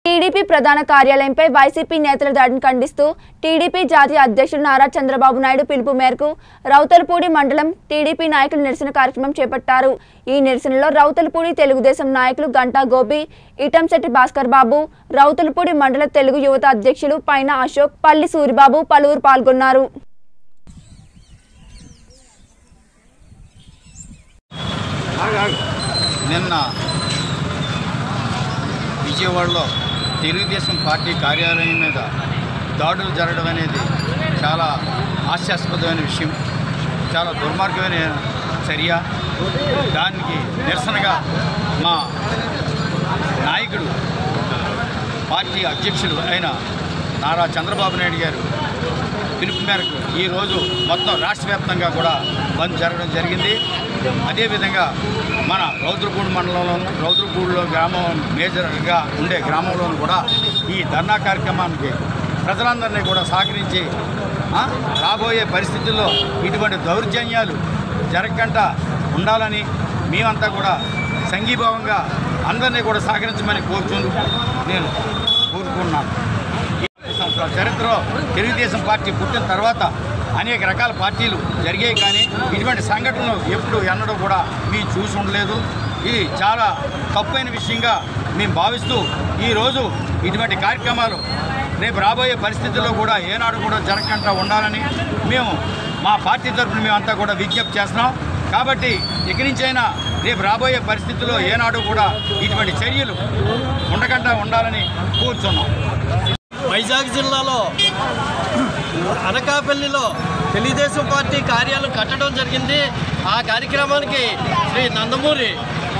TDP ప్రధాన కార్యాలయంపై YCP నేతల దాడిని ఖండిస్తూ టీడీపీ జాతీయ అధ్యక్షుడు నారా చంద్రబాబు నాయుడు పిలుపు మేరకు రౌతలపూడి మండలం టీడీపీ నాయకులు నిరసన కార్యక్రమం చేపట్టారు ఈ నిరసనలో రౌతలపూడి తెలుగుదేశం నాయకులు గంటా గోపి ఇటంశెట్టి భాస్కర్ బాబు రౌతలపూడి మండల తెలుగు యువత అధ్యక్షులు పైన అశోక్ పల్లి సూరిబాబు పలువురు పాల్గొన్నారు నిన్న విజయవాడలో తెలుగుదేశం పార్టీ కార్యాలయం మీద దాడులు జరగడం అనేది చాలా హాస్యాస్పదమైన విషయం చాలా దుర్మార్గమైన చర్య దానికి నిరసనగా మా నాయకుడు పార్టీ అధ్యక్షులు అయిన నారా చంద్రబాబు నాయుడు గారు పిలుపు మేరకు ఈరోజు మొత్తం రాష్ట్ర వ్యాప్తంగా కూడా బంద్ జరగడం జరిగింది అదేవిధంగా మన రౌద్రపూడి మండలంలోను రౌద్రపూడిలో గ్రామం మేజర్గా ఉండే గ్రామంలోనూ కూడా ఈ ధర్నా కార్యక్రమానికి ప్రజలందరినీ కూడా సహకరించి ఆ, రాబోయే పరిస్థితుల్లో ఇటువంటి దౌర్జన్యాలు జరగకుండా ఉండాలని మేమంతా కూడా సంఘీభావంగా అందరినీ కూడా సహకరించమని కోరుచు నేను కోరుకున్నాను ఈ సంవత్సరాల చరిత్రలో తెలుగుదేశం పార్టీ పుట్టిన తర్వాత అనేక రకాల పార్టీలు జరిగాయి కానీ ఇటువంటి సంఘటనలు ఎప్పుడు ఎన్నడూ కూడా మేము చూసి ఉండలేదు ఇది చాలా తప్పైన విషయంగా మేము భావిస్తూ ఈరోజు ఇటువంటి కార్యక్రమాలు రేపు రాబోయే పరిస్థితుల్లో కూడా ఏనాడు కూడా జరగకుండా ఉండాలని మేము మా పార్టీ తరఫున మేమంతా కూడా విజ్ఞప్తి చేస్తున్నాం కాబట్టి ఇక నుంచైనా రేపు రాబోయే పరిస్థితుల్లో ఏనాడు కూడా ఇటువంటి చర్యలు ఉండకుండా ఉండాలని కూర్చున్నాం వైజాగ్ జిల్లాలో అనకాపల్లిలో తెలుగుదేశం పార్టీ కార్యాలయం కట్టడం జరిగింది ఆ కార్యక్రమానికి శ్రీ నందమూరి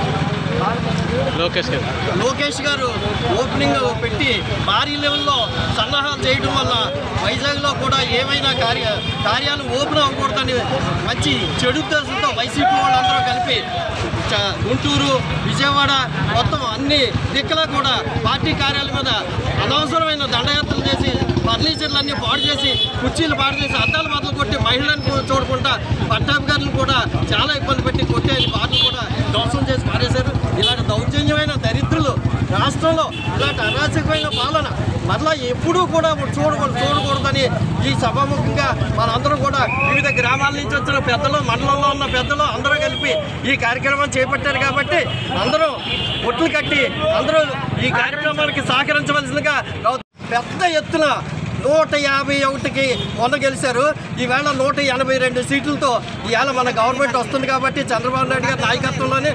లోకేష్ గారు లోకేష్ గారు ఓపెనింగ్ పెట్టి భారీ లెవెల్లో సన్నాహాలు చేయడం వల్ల వైజాగ్లో కూడా ఏమైనా కార్య కార్యాలు ఓపెన్ అవ్వకూడదని మంచి చెడు ఉద్దేశంతో వైసీపీ వాళ్ళందరూ కలిపి చ- గుంటూరు విజయవాడ మొత్తం అన్ని దిక్కులా కూడా పార్టీ కార్యాలయం మీద అనవసరమైన దండయాత్రలు చేసి ఫర్నిచర్లన్నీ పాడు చేసి కుర్చీలు పాడు చేసి అద్దాలు బదులు కొట్టి మహిళలను చూడకుండా పట్టాభికారులు కూడా చాలా ఇబ్బంది పెట్టి కొట్టే కార్లు కూడా ధ్వంసం చేసి పారేశారు ఇలాంటి దౌర్జన్యమైన దరిద్రులు రాష్ట్రంలో ఇలాంటి అరాచకమైన పాలన మరలా ఎప్పుడూ కూడా చూడకూడదు చూడకూడదని ఈ సభాముఖంగా మనందరం కూడా వివిధ గ్రామాల నుంచి వచ్చిన పెద్దలు మండలంలో ఉన్న పెద్దలు అందరూ కలిపి ఈ కార్యక్రమం చేపట్టారు కాబట్టి అందరూ ఒట్లు కట్టి అందరూ ఈ కార్యక్రమానికి సహకరించవలసిందిగా గౌ- పెద్ద ఎత్తున నూట యాభై ఒకటికి మొన్న గెలిచారు ఈవేళ నూట ఎనభై రెండు సీట్లతో ఇవాళ మన గవర్నమెంట్ వస్తుంది కాబట్టి చంద్రబాబు నాయుడు గారి నాయకత్వంలోనే